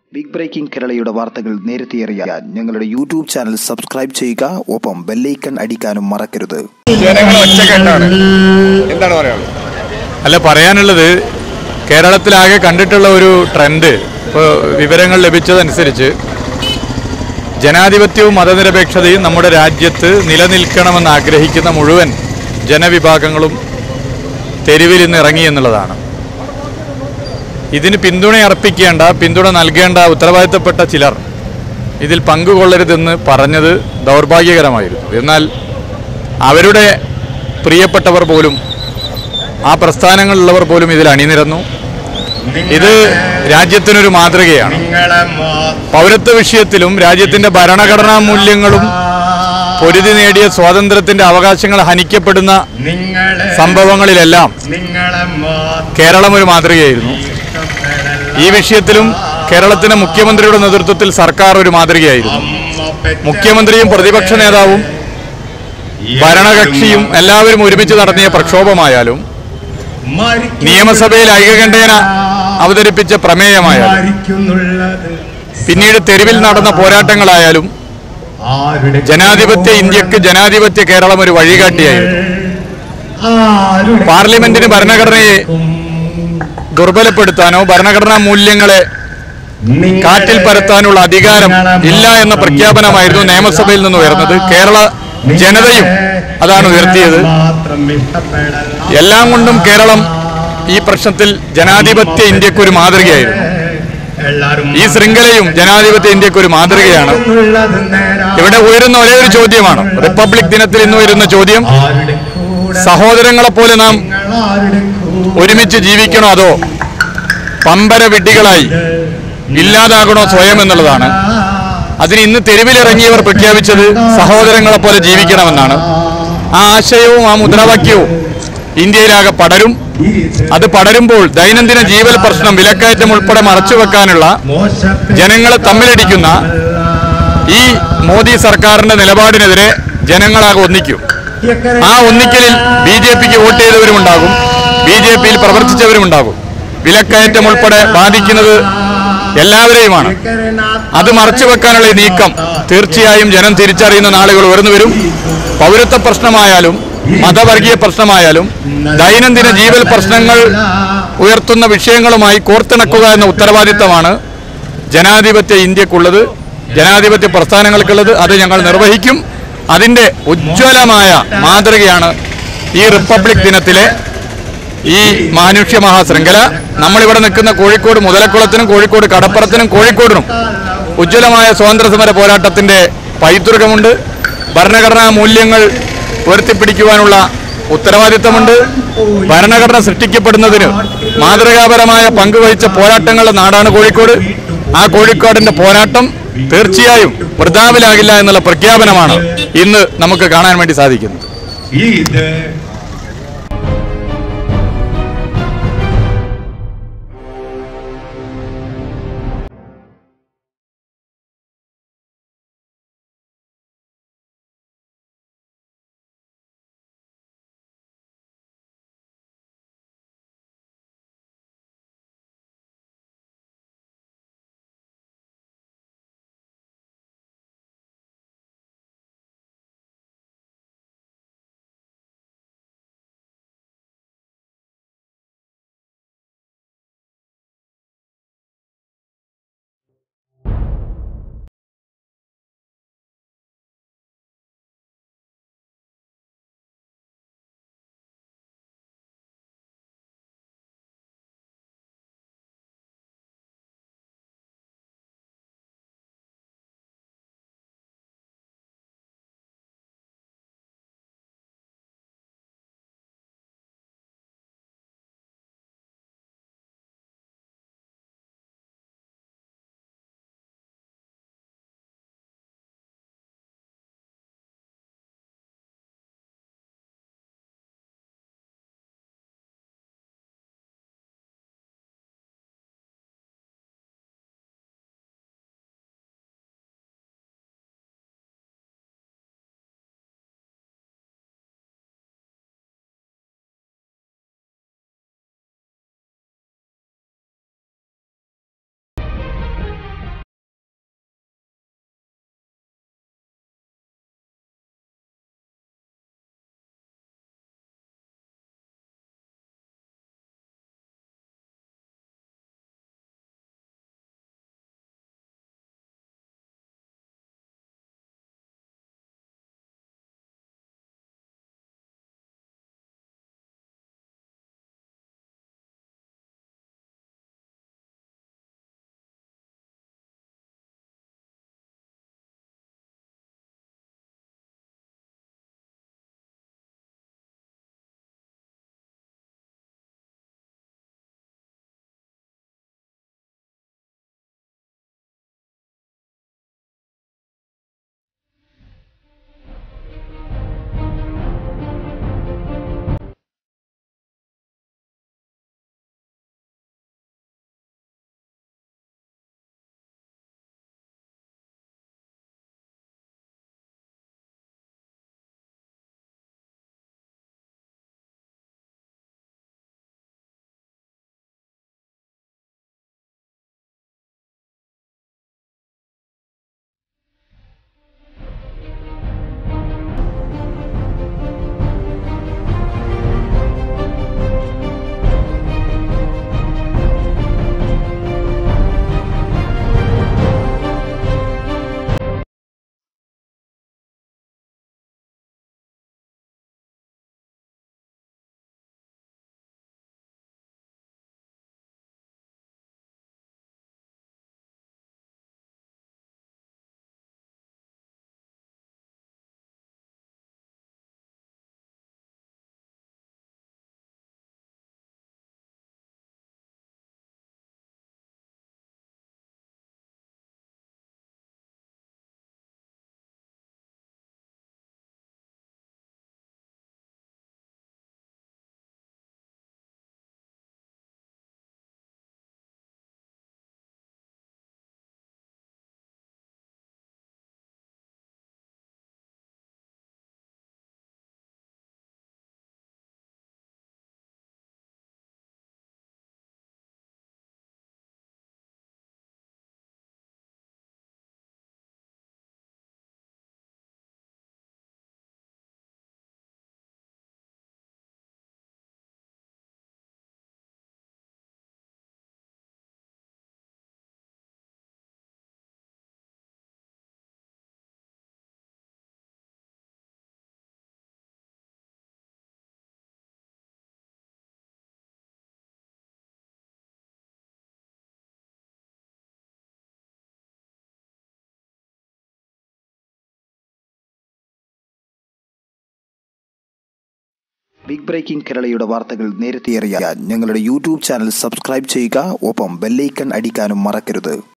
big breaking കേരളയുടെ വാർത്തകൾ നേരത്തെ അറിയാൻ ഞങ്ങളുടെ യൂട്യൂബ് ചാനൽ സബ്സ്ക്രൈബ് ചെയ്യുക ഒപ്പം ബെല്ലൈക്കൺ അടിക്കാനും മറക്കരുത് ജനങ്ങൾ ഒറ്റക്കെട്ടാണ് എന്താണ് പറയാനുള്ളത് അല്ല പറയാനുള്ളത് കേരളത്തിലാകെ കണ്ടിട്ടുള്ള ഒരു ട്രെൻഡ് ഇപ്പോൾ വിവരങ്ങൾ ലഭിച്ചതനുസരിച്ച് ജനാധിപത്യവും മതനിരപേക്ഷതയും നമ്മുടെ രാജ്യത്ത് നിലനിൽക്കണമെന്ന് ആഗ്രഹിക്കുന്ന മുഴുവൻ ജനവിഭാഗങ്ങളും തെരുവിൽ ഇന്ന് ഇറങ്ങി എന്നുള്ളതാണ് ഇതിന് പിന്തുണ അർപ്പിക്കേണ്ട പിന്തുണ നൽകേണ്ട ഉത്തരവാദിത്തപ്പെട്ട ചിലർ ഇതിൽ പങ്കുകൊള്ളരുതെന്ന് പറഞ്ഞത് ദൗർഭാഗ്യകരമായിരുന്നു എന്നാൽ അവരുടെ പ്രിയപ്പെട്ടവർ പോലും ആ പ്രസ്ഥാനങ്ങളിലുള്ളവർ പോലും ഇതിൽ അണിനിരന്നു ഇത് രാജ്യത്തിനൊരു മാതൃകയാണ് പൗരത്വ വിഷയത്തിലും രാജ്യത്തിന്റെ ഭരണഘടനാ മൂല്യങ്ങളും പൊരുതി നേടിയ സ്വാതന്ത്ര്യത്തിന്റെ അവകാശങ്ങൾ ഹനിക്കപ്പെടുന്ന സംഭവങ്ങളിലെല്ലാം കേരളം ഒരു മാതൃകയായിരുന്നു ഈ വിഷയത്തിലും കേരളത്തിന്റെ മുഖ്യമന്ത്രിയുടെ നേതൃത്വത്തിൽ സർക്കാർ ഒരു മാതൃകയായിരുന്നു മുഖ്യമന്ത്രിയും പ്രതിപക്ഷ നേതാവും ഭരണകക്ഷിയും എല്ലാവരും ഒരുമിച്ച് നടത്തിയ പ്രക്ഷോഭമായാലും നിയമസഭയിൽ ഐകകണ്ഠേന അവതരിപ്പിച്ച പ്രമേയമായാലും പിന്നീട് തെരുവിൽ നടന്ന പോരാട്ടങ്ങളായാലും ജനാധിപത്യ ഇന്ത്യക്ക് ജനാധിപത്യ കേരളം ഒരു വഴികാട്ടിയായിരുന്നു പാർലമെന്റിന് ഭരണഘടനയെ ദുർബലപ്പെടുത്താനോ ഭരണഘടനാ മൂല്യങ്ങളെ കാറ്റിൽ പരത്താനുള്ള അധികാരം ഇല്ല എന്ന പ്രഖ്യാപനമായിരുന്നു നിയമസഭയിൽ നിന്ന് ഉയർന്നത് കേരള ജനതയും അതാണ് ഉയർത്തിയത് എല്ലാം കൊണ്ടും കേരളം ഈ പ്രശ്നത്തിൽ ജനാധിപത്യ ഇന്ത്യക്ക് ഒരു മാതൃകയായിരുന്നു ഈ ശൃംഖലയും ജനാധിപത്യ ഇന്ത്യക്ക് ഒരു മാതൃകയാണ് ഇവിടെ ഉയരുന്ന ഒരേ ഒരു ചോദ്യമാണ് റിപ്പബ്ലിക് ദിനത്തിൽ ഇന്ന് ഉയരുന്ന ചോദ്യം സഹോദരങ്ങളെ പോലെ നാം ഒരുമിച്ച് ജീവിക്കണോ അതോ പമ്പര വിഡ്ഢികളായി ഇല്ലാതാകണോ സ്വയം എന്നുള്ളതാണ് അതിന് ഇന്ന് തെരുവിലിറങ്ങിയവർ പ്രഖ്യാപിച്ചത് സഹോദരങ്ങളെ പോലെ ജീവിക്കണമെന്നാണ് ആ ആശയവും ആ മുദ്രാവാക്യവും ഇന്ത്യയിലാകെ പടരും അത് പടരുമ്പോൾ ദൈനംദിന ജീവൽ പ്രശ്നം വിലക്കയറ്റം ഉൾപ്പെടെ മറച്ചുവെക്കാനുള്ള ജനങ്ങളെ തമ്മിലടിക്കുന്ന ഈ മോദി സർക്കാരിന്റെ നിലപാടിനെതിരെ ജനങ്ങളാകെ ഒന്നിക്കും ആ ഒന്നിക്കലിൽ ബി ജെ പിക്ക് വോട്ട് ചെയ്തവരുമുണ്ടാകും ബി ജെ പിയിൽ പ്രവർത്തിച്ചവരുമുണ്ടാകും വിലക്കയറ്റം ഉൾപ്പെടെ ബാധിക്കുന്നത് എല്ലാവരെയുമാണ് അത് മറച്ചുവെക്കാനുള്ള ഈ നീക്കം തീർച്ചയായും ജനം തിരിച്ചറിയുന്ന നാളുകൾ ഉയർന്നു വരും പൗരത്വ പ്രശ്നമായാലും മതവർഗീയ പ്രശ്നമായാലും ദൈനംദിന ജീവൽ പ്രശ്നങ്ങൾ ഉയർത്തുന്ന വിഷയങ്ങളുമായി കോർത്തിണക്കുക എന്ന ഉത്തരവാദിത്തമാണ് ജനാധിപത്യ ഇന്ത്യക്കുള്ളത് ജനാധിപത്യ പ്രസ്ഥാനങ്ങൾക്കുള്ളത് അത് ഞങ്ങൾ നിർവഹിക്കും അതിൻ്റെ ഉജ്ജ്വലമായ മാതൃകയാണ് ഈ റിപ്പബ്ലിക് ദിനത്തിലെ ഈ മാനുഷ്യ മഹാശൃംഖല നമ്മളിവിടെ നിൽക്കുന്ന കോഴിക്കോട് മുതലക്കുളത്തിനും കോഴിക്കോട് കടപ്പുറത്തിനും കോഴിക്കോടിനും ഉജ്ജ്വലമായ സ്വാതന്ത്ര്യ സമര പോരാട്ടത്തിന്റെ പൈതൃകമുണ്ട് ഭരണഘടനാ മൂല്യങ്ങൾ ഉയർത്തിപ്പിടിക്കുവാനുള്ള ഉത്തരവാദിത്തമുണ്ട് ഭരണഘടന സൃഷ്ടിക്കപ്പെടുന്നതിന് മാതൃകാപരമായ പങ്കുവഹിച്ച പോരാട്ടങ്ങളുടെ നാടാണ് കോഴിക്കോട് ആ കോഴിക്കോടിന്റെ പോരാട്ടം തീർച്ചയായും വൃതാവിലാകില്ല എന്നുള്ള പ്രഖ്യാപനമാണ് ഇന്ന് നമുക്ക് കാണാൻ വേണ്ടി സാധിക്കുന്നത് ഇത് ബിഗ് ബ്രേക്കിംഗ് കേരളയുടെ വാർത്തകൾ നേരത്തെ അറിയാൻ ഞങ്ങളുടെ യൂട്യൂബ് ചാനൽ സബ്സ്ക്രൈബ് ചെയ്യുക ഒപ്പം ബെല്ലൈക്കൺ അടിക്കാനും മറക്കരുത്